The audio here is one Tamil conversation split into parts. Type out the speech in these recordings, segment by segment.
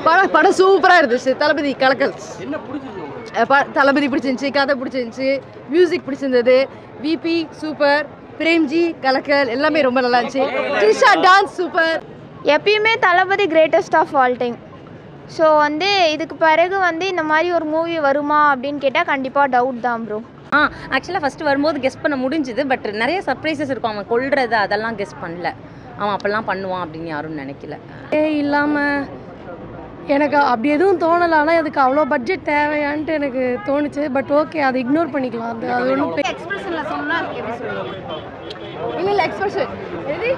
படம் படம் சூப்பராக இருந்துச்சு தளபதி கலக்கல் என்ன பிடிச்சிருக்கு உங்களுக்கு அஹ் ப- தளபதி பிடிச்சிருந்துச்சி கதை பிடிச்சிருந்துச்சி மியூசிக் பிடிச்சிருந்தது விபி சூப்பர் பிரேம்ஜி கலக்கல் எல்லாமே ரொம்ப நல்லா இருந்துச்சு த்ரிஷா டான்ஸ் சூப்பர் எப்பயுமே Thalapathy greatest of all time so வந்து இதுக்கு பிறகு வந்து இந்த மாதிரி ஒரு மூவி வருமா அப்படின்னு கேட்டால் கண்டிப்பாக டவுட் தான் ப்ரோ ஆ ஆக்சுவலாக ஃபஸ்ட்டு வரும்போது கெஸ் பண்ண முடிஞ்சுது பட் நிறைய சர்ப்ரைசஸ் இருக்கும் அவன் கொல்றது அதெல்லாம் கெஸ் பண்ணல அவன் அப்பெல்லாம் பண்ணுவான் அப்படின்னு யாரும் நினைக்கல ஏ இல்லாமல் எனக்கு அப்படி எதுவும் தோணலை ஆனால் அதுக்கு அவ்வளோ பட்ஜெட் தேவையான்ட்டு எனக்கு தோணுச்சு பட் ஓகே அதை இக்னோர் பண்ணிக்கலாம் அது அது ஒன்றும் எக்ஸ்பிரஷனில் சொன்னால் அதுக்கு எப்படி சொல்லுவீங்க இல்லை இல்லை எக்ஸ்பிரஷன் எது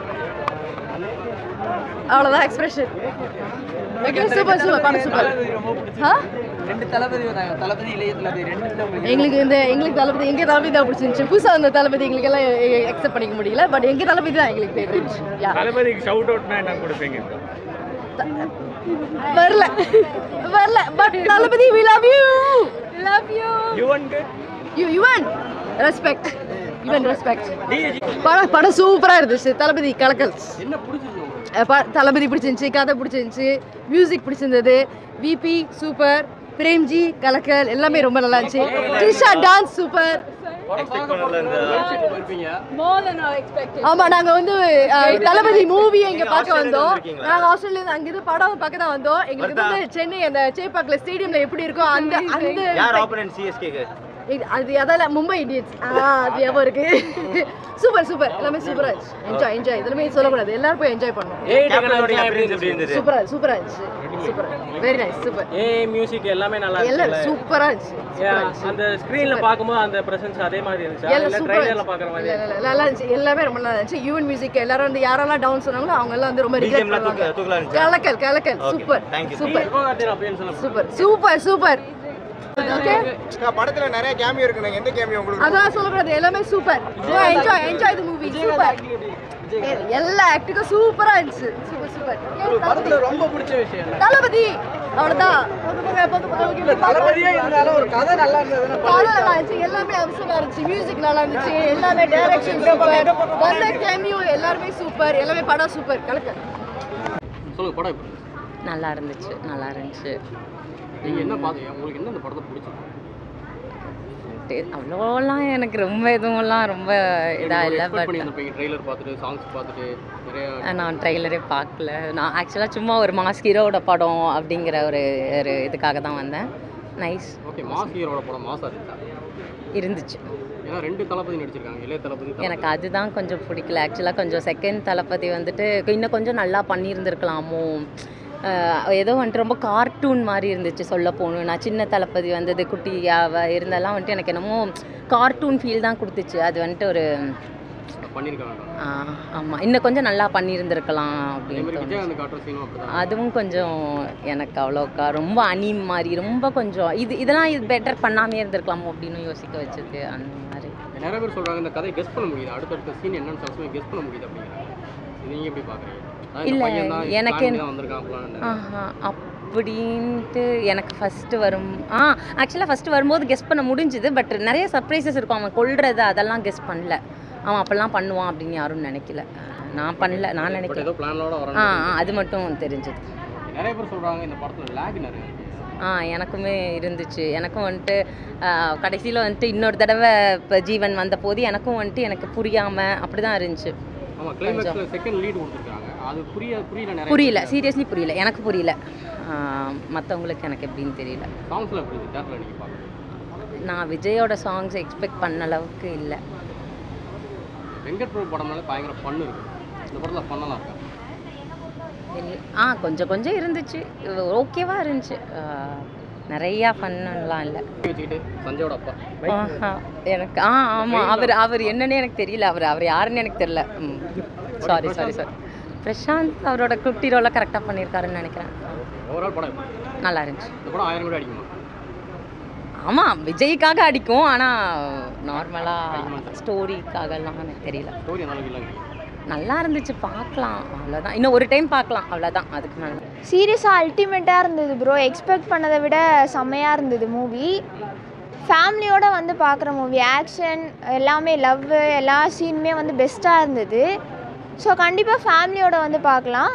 அவ்வளோதான் எக்ஸ்பிரஷன் சூப்பர் சூப்பர் படம் சூப்பர் ஆ ரெண்டு தளபதி வந்தாங்க தளபதி இளைய தளபதி ரெண்டு தான் உங்களுக்கு எங்களுக்கு இந்த எங்களுக்கு தளபதி எங்க தளபதி தான் பிடிச்சிருந்துச்சு புதுசாக வந்த தளபதி எங்களுக்கு எல்லாம் அக்செப்ட் பண்ணிக்க முடியல பட் எங்க தளபதி தான் எங்களுக்கு ஃபேவரட் யா தளபதிக்கு ஷவுட் அவுட்னா என்ன கொடுப்பீங்க வரல வரல but Thalapathy we love you love you யுவன்க்கு you Yuvan respect Yuvan respect படம் படம் சூப்பராக இருந்துச்சு தளபதி கலக்கல் என்ன பிடிச்சிருக்கு உங்களுக்கு அஹ் ப- தளபதி பிடிச்சிருந்துச்சி கதை பிடிச்சிருந்துச்சி மியூசிக் பிடிச்சிருந்தது விபி சூப்பர் பிரேம்ஜி கலக்கல் எல்லாமே ரொம்ப நல்லா இருந்துச்சு த்ரிஷா டான்ஸ் சூப்பர் இருப்பீங்க ஆமா நாங்க வந்து அஹ், தளபதி மூவி இங்க பார்க்க வந்தோம் நாங்க ஆஸ்திரேலியா இருந்து அங்க இருந்து படம் பார்க்க தான் வந்தோம் எங்களுக்கு வந்து சென்னை அந்த சேப்பாக்ல ஸ்டேடியம்ல எப்படி இருக்கும் அந்த அந்த யார் ஆப்போனன்ட் சிஎஸ்கேக்கு இது- அது அதால மும்பை இந்தியன்ஸ் ஆ அது ஞாபகம் இருக்கு சூப்பர் சூப்பர் எல்லாமே சூப்பரா இருந்துச்சு என்ஜாய் என்ஜாய் இதெல்லாமே சொல்லக்கூடாது எல்லாரும் போய் என்ஜாய் பண்ணணும் ஏய் கேப்டனோட appearance எப்படி இருந்தது சூப்பரா சூப்பரா இருந்துச்சு சூப்பர் வெரி நைஸ் சூப்பர் ஏ மியூசிக் எல்லாமே நல்லா எல்லாம் சூப்பரா இருந்துச்சு சூப்பரா இருந்துச்சு. அந்த ஸ்க்ரீன்ல பாக்கும்போது அந்த பிரசன்ஸ் அதே மாதிரி இருந்துச்சு எல்லாம் இல்ல சூப்பரா ட்ரைலர்ல பாக்குற மாதிரி இல்ல, இல்ல, இல்ல, நல்லா இருந்துச்சு எல்லாமே ரொம்ப நல்லா இருந்துச்சு யூவன் மியூசிக் எல்லாரும் வந்து யாரெல்லாம் டவுன் சொன்னாங்களோ அவங்க எல்லாம் வந்து ரொம்ப ரிக்ரெட் பிஜிஎம்லாம் பண்ணுவாங்க தூக்க தூக்கலா இருந்துச்சு கலக்கல் கலக்கல் Okay, super thank you. Super Sivakarthikeyan appearance எல்லாம் சூப்பர் சூப்பர் சூப்பர் ஓகே படத்துல நிறைய கேமியோ இருக்குங்க எந்த கேமியோ உங்களுக்கு அதான் சொல்லக்கூடாது எல்லாமே super enjoy enjoy the movie super எல்லா ஆக்டிங்கும் சூப்பரா இருந்துச்சு சூப்பர் சூப்பர் படத்துல ரொம்ப பிடிச்ச விஷயம் என்ன? தளபதி அவ்வளவுதான் போதும், போதும், போதும், போதும். தளபதியே இருந்தாலும் ஒரு கதை நல்லா இருந்ததுன்னா கதை நல்லா இருந்துச்சு எல்லாமே அம்சமா இருந்துச்சு மியூசிக் நல்லா இருந்துச்சு எல்லாமே டைரக்ஷன் சூப்பர் வந்த கேமியோ எல்லாருமே சூப்பர் எல்லாமே படம் சூப்பர் கலக்க சொல்லுங்க படம் எப்படி இருந்துச்சு? நல்லா இருந்துச்சு நல்லா இருந்துச்சு நீங்க என்ன பாத்தீங்க உங்களுக்கு என்ன இந்த படத்தை பிடிச்சிருக்கு டே- அவ்வளோலாம் எனக்கு ரொம்ப எதுவும்லாம் ரொம்ப இதாக இல்லை எக்ஸ்பெக்ட் பட் பண்ணி வந்திருப்பீங்க ட்ரெய்லர் பார்த்துட்டு சாங்ஸ் பார்த்துட்டு நிறைய நான் ட்ரைலரே பார்க்கல நான் ஆக்சுவலாக சும்மா ஒரு மாஸ் ஹீரோட படம் அப்படிங்கிற ஒரு ஒரு இதுக்காக தான் வந்தேன் நைஸ் ஓகே மாஸ் ஹீரோட படம் மாசா இருந்துச்சா இருந்துச்சு ஏன்னா ரெண்டு தளபதி நடிச்சிருக்காங்க இளைய தளபதி தளபதி. எனக்கு அதுதான் கொஞ்சம் பிடிக்கல ஆக்சுவலாக கொஞ்சம் செகண்ட் தளபதி வந்துட்டு இன்னும் கொஞ்சம் நல்லா பண்ணியிருந்திருக்கலாமோ அஹ் ஏதோ வந்துட்டு ரொம்ப கார்ட்டூன் மாதிரி இருந்துச்சு சொல்ல போகணும் நான் சின்ன தளபதி வந்தது குட்டியாக இருந்தெல்லாம் வந்துட்டு எனக்கு என்னமோ கார்ட்டூன் ஃபீல் தான் கொடுத்துச்சு அது வந்துட்டு ஒரு பண்ணியிருக்க வேண்டாம் ஆமாம் இன்னும் கொஞ்சம் நல்லா பண்ணியிருந்திருக்கலாம் அதே அப்படின்னு மாதிரி தோணுச்சு. விஜயகாந்த் காட்டுற சீனும் அப்படிதான் அதுவும் கொஞ்சம் எனக்கு அவ்வளோக்கா ரொம்ப அனீம் மாதிரி ரொம்ப கொஞ்சம் இது இதெல்லாம் இது பெட்டர் பண்ணாமே இருந்திருக்கலாமோ அப்படின்னு யோசிக்க வச்சது அந்த மாதிரி நிறைய பேர் சொல்றாங்க இந்த கதையை கெஸ் பண்ண முடியுது அடுத்தடுத்த சீன் என்னன்னு சில சமயம் கெஸ் பண்ண முடியுது அப்படிங்கிறாங்க இது நீங்க எப்படி பாக்குறீங்க அதாவது இந்த இல்ல, பையன் தான் இது எனக்கு plan என்ன- தான் வந்திருக்கான் plan ஆஹா அப்படின்ட்டு எனக்கு ஃபஸ்ட்டு வரும் ஆ ஆக்சுவலாக ஃபஸ்ட்டு வரும்போது கெஸ் பண்ண முடிஞ்சுது பட் நிறைய சர்ப்ரைசஸ் இருக்கும் அவன் கொல்றது அதெல்லாம் கெஸ் பண்ணல அவன் அப்பெல்லாம் பண்ணுவான் அப்படின்னு யாரும் நினைக்கல நான் பண்ணல நான் பட் நினைக்கல ஏதோ பிளானோட ஆ வரணும் ஆ, அது மட்டும் தெரிஞ்சது நிறைய பேர் சொல்றாங்க இந்த படத்துல லேக் நிறைய இருக்கு. ஆ எனக்குமே இருந்துச்சு எனக்கும் வந்துட்டு கடைசியில் வந்துட்டு இன்னொரு தடவை இப்போ ஜீவன் வந்த போது எனக்கும் வந்துட்டு எனக்கு புரியாமல் அப்படி தான் இருந்துச்சு ஆமா கிளைமேக்ஸ்ல செகண்ட் லீட் கொடுத்துருக்காங்க அது புரிய புரியல நிறைய புரியல சீரியஸ்லி புரியல எனக்கு புரியல மற்றவங்களுக்கு எனக்கு எப்படின்னு தெரியல சாங்ஸ்ல எப்படி இருக்கு தேட்டர்ல நீங்க பாக்குறீங்க நான் விஜயோட சாங்ஸ் எக்ஸ்பெக்ட் பண்ண அளவுக்கு இல்லை வெங்கட் பிரபு படம்னால பயங்கர பண்ணு இருக்கு இந்த படத்துல பண்ணலாம் இருக்கா இல்ல- ஆ கொஞ்சம் கொஞ்சம் இருந்துச்சு ஓகேவா இருந்துச்சு ஆ, நிறையா ஃபன்னுலாம் இல்லை வச்சுக்கிட்டு சஞ்சயோட அப்பா ஆஹா, எனக்கு ஆ ஆமாம் அவர் அவர் என்னன்னே எனக்கு தெரியல அவர் அவர் யாருன்னு எனக்கு தெரியல சாரி சாரி சாரி பிரசாந்த் அவரோட குட்டி ரோலை கரெக்டாக பண்ணியிருக்காருன்னு நினைக்கிறேன் ஓவரால் படம் எப்படி? நல்லா இருந்துச்சு இந்த படம் ஆயிரம் கோடி அடிக்குமா ஆமாம் விஜய்க்காக அடிக்கும் ஆனால் நார்மலாக ஸ்டோரிக்காகலாம் எனக்கு தெரியல ஸ்டோரி அந்த அளவுக்கு இல்லைங்க நல்லா இருந்துச்சு பார்க்கலாம் அவ்வளோதான் இன்னும் ஒரு டைம் பார்க்கலாம் அவ்வளோதான் அதுக்கு மேலே சீரியஸாக அல்டிமேட்டாக இருந்தது ப்ரோ எக்ஸ்பெக்ட் பண்ணதை விட செம்மையாக இருந்தது மூவி ஃபேமிலியோட வந்து பார்க்குற மூவி ஆக்ஷன் எல்லாமே லவ் எல்லா சீனுமே வந்து பெஸ்ட்டாக இருந்தது ஸோ கண்டிப்பாக ஃபேமிலியோட வந்து பார்க்கலாம்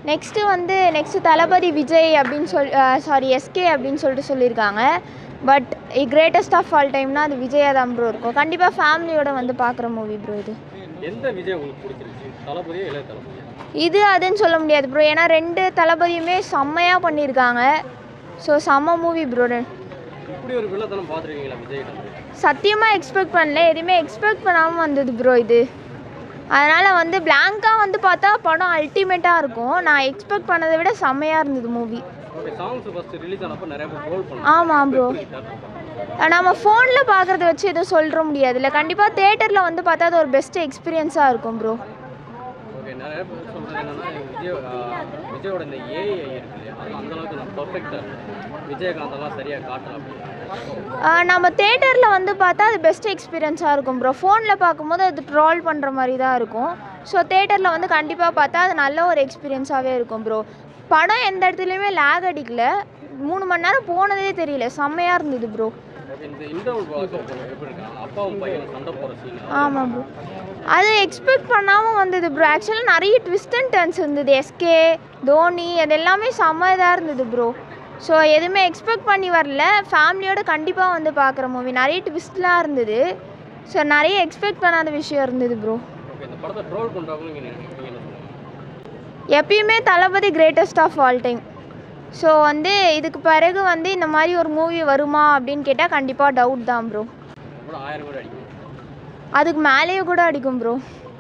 நெக்ஸ்ட்டு வந்து நெக்ஸ்ட்டு தளபதி விஜய் அப்படின்னு சொல் சாரி எஸ்கே அப்படின்னு சொல்லிட்டு சொல்லியிருக்காங்க பட் கிரேட்டஸ்ட் ஆஃப் ஆல் டைம்னா அது விஜயா தான் ப்ரோ இருக்கும் கண்டிப்பாக ஃபேமிலியோட வந்து பார்க்குற மூவி ப்ரோ இது எந்த விஜய் உங்களுக்கு பிடிச்சிருச்சு தளபதியோ இளைய தளபதியா இது அதுன்னு சொல்ல முடியாது ப்ரோ ஏன்னா ரெண்டு தளபதியுமே செம்மையாக பண்ணியிருக்காங்க ஸோ செம்ம மூவி ப்ரோ இப்படி ஒரு வில்லத்தனம் பார்த்துருக்கீங்களா விஜய் சத்தியமாக எக்ஸ்பெக்ட் பண்ணல எதுவுமே எக்ஸ்பெக்ட் பண்ணாமல் வந்தது ப்ரோ இது அதனால் வந்து பிளாங்காக வந்து பார்த்தா படம் அல்டிமேட்டாக இருக்கும் நான் எக்ஸ்பெக்ட் பண்ணதை விட செம்மையாக இருந்தது movie okay songs first release ஆனப்போ நிறைய பேர் ட்ரோல் பண்ணாங்க ஆமாம் ப்ரோ நம்ம ஃபோனில் பார்க்குறத வச்சு எதுவும் சொல்லிட முடியாதுல்ல கண்டிப்பாக தேட்டரில் வந்து பார்த்தா அது ஒரு பெஸ்ட் எக்ஸ்பீரியன்ஸாக இருக்கும் ப்ரோ ஓகே நிறைய பேர் சொல்கிறது என்னன்னா விஜய் ஆஹ், விஜயோட இந்த ஏஐ இருக்கு இல்லையா அது அந்த அளவுக்கு நான் பர்ஃபெக்டாக விஜயகாந்தெல்லாம் சரியாக காட்டல அப்படின்னு ஆஹ் நம்ம தேட்டரில் வந்து பார்த்தா அது பெஸ்ட் எக்ஸ்பீரியன்ஸாக இருக்கும் ப்ரோ ஃபோனில் பார்க்கும்போது அது ட்ரால் பண்ணுற மாதிரி தான் இருக்கும் ஸோ தேட்டரில் வந்து கண்டிப்பாக பார்த்தா அது நல்ல ஒரு எக்ஸ்பீரியன்ஸாகவே இருக்கும் ப்ரோ படம் எந்த இடத்துலையுமே லேக் அடிக்கல மூணு மணி நேரம் போனதே தெரியல செம்மையாக இருந்தது ப்ரோ ஓகே இந்த இன்டர்வல் பார்க்க எப்படி இருக்காங்க அப்பாவும் பையனும் சண்டை போகிற சீன் ஆமாம் ப்ரோ அது எக்ஸ்பெக்ட் பண்ணாமல் வந்தது ப்ரோ ஆக்சுவலாக நிறைய ட்விஸ்ட் அண்ட் டர்ன்ஸ் இருந்தது எஸ்கே தோனி அது எல்லாமே செம்ம இதாக இருந்தது ப்ரோ ஸோ எதுவுமே எக்ஸ்பெக்ட் பண்ணி வரல ஃபேமிலியோட கண்டிப்பாக வந்து பார்க்குற மூவி நிறைய ட்விஸ்ட்லாம் இருந்தது ஸோ நிறைய எக்ஸ்பெக்ட் பண்ணாத விஷயம் இருந்தது ப்ரோ ஓகே இந்த படத்தை ட்ரோல் பண்ணுறவங்க நீங்கள் நீங்கள் என்ன சொல்லுங்கள் எப்பயுமே Thalapathy greatest of all time so வந்து இதுக்கு பிறகு வந்து இந்த மாதிரி ஒரு மூவி வருமா அப்படின்னு கேட்டால் கண்டிப்பாக டவுட் தான் ப்ரோ கூட ஆயிரம் கூட அடிக்கும் அதுக்கு மேலேயே கூட அடிக்கும் ப்ரோ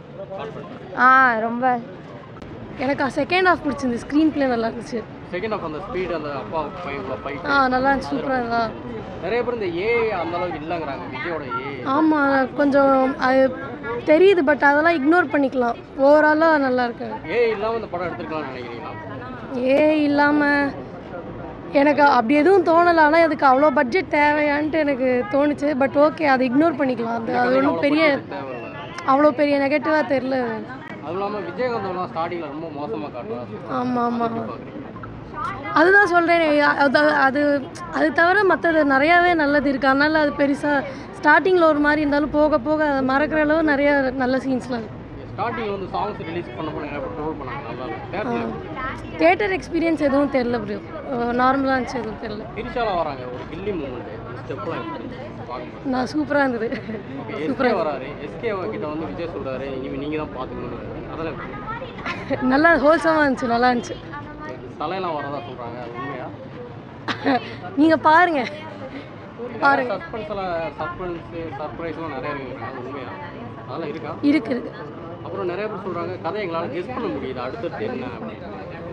ஆ ரொம்ப எனக்கு செகண்ட் ஹாஃப் பிடிச்சிருந்து ஸ்க்ரீன் ப்ளே நல்லா இருந்துச்சு செகண்ட் ஆஃப் அந்த ஸ்பீடு அந்த அப்பா பையன் ஃபைட் ஆ நல்லா இருந்துச்சு சூப்பராக இருந்தா நிறைய பேர் இந்த ஏஐ அந்த அளவுக்கு இல்லைங்கிறாங்க விஜயோட ஏஐ ஆமாம் கொஞ்சம் அது தெரியுது பட் அதெல்லாம் இக்னோர் பண்ணிக்கலாம் ஓவராலாக நல்லா இருக்கு ஏஐ இல்லாமல் இந்த படம் எடுத்துருக்கலாம்னு நினைக்கிறீங்களா ஏ இல்லாமல் எனக்கு அப்படி எதுவும் தோணலை ஆனால் அதுக்கு அவ்வளோ பட்ஜெட் தேவையான்ட்டு எனக்கு தோணுச்சு பட் ஓகே அதை இக்னோர் பண்ணிக்கலாம் அது அது ஒன்றும் பெரிய தேவையில்லை அவ்வளோ பெரிய நெகட்டிவாக தெரில அதுவும் இல்லாமல் விஜயகாந்தம்லாம் ஸ்டார்டிங்கில் ரொம்ப மோசமாக காட்டுறாரு ஆமாம் ஆமாம் பார்க்குறீங்க அதுதான் சொல்கிறேன் அது அது அது தவிர மற்றது நிறையாவே நல்லது இருக்குது அதனால் அது பெருசாக ஸ்டார்டிங்கில் ஒரு மாதிரி இருந்தாலும் போக போக அதை மறக்கிற அளவு நிறைய நல்ல சீன்ஸ்லாம் இருக்குது ஸ்டார்டிங்கில் வந்து சாங்ஸ் ரிலீஸ் பண்ணப்போ நிறைய பேர் ட்ரோல் பண்ணாங்க நல்லா இல்லை தேட்டர் எக்ஸ்பீரியன்ஸ் எதுவும் தெரில ப்ரோ நார்மலாக இருந்துச்சு எதுவும் தெரில திரிஷாலா வராங்க ஒரு கில்லி மூமெண்ட் ஸ்டெப்லாம் பார்க்கணும் நான் சூப்பராக இருந்தது ஓகே எஸ்கே வராரு எஸ்கே கிட்ட வந்து விஜய் சொல்றாரு இனிமேல் நீங்கள் தான் பார்த்துக்கணும் அதெல்லாம் எப்படி? நல்லா ஹோல்சமாக இருந்துச்சு நல்லா இருந்துச்சு தலையெல்லாம் வரதா சொல்கிறாங்க அது உண்மையா நீங்கள் பாருங்கள் பாருங்க. சஸ்பென்ஸ் எல்லாம் சஸ்பென்ஸு சர்ப்ரைஸ்லாம் நிறைய இருக்கு அது உண்மையா அதெல்லாம் இருக்கா இருக்கு இருக்கு அப்புறம் நிறைய பேர் சொல்கிறாங்க கதை எங்களால் கெஸ் பண்ண முடியுது அடுத்தடுத்து என்ன அப்படின்னு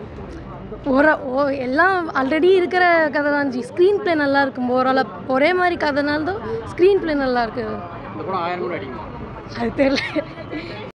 ஒரு ஓ எல்லாம் ஆல்ரெடி இருக்கிற கதை தான் ஜி ஸ்க்ரீன் ப்ளே நல்லா இருக்கும் ஓரளவு ஒரே மாதிரி கதைனால்தான் ஸ்க்ரீன் ப்ளே நல்லா இருக்குது இந்த படம் ஆயிரம் கூட அடிக்குமா அது தெரியல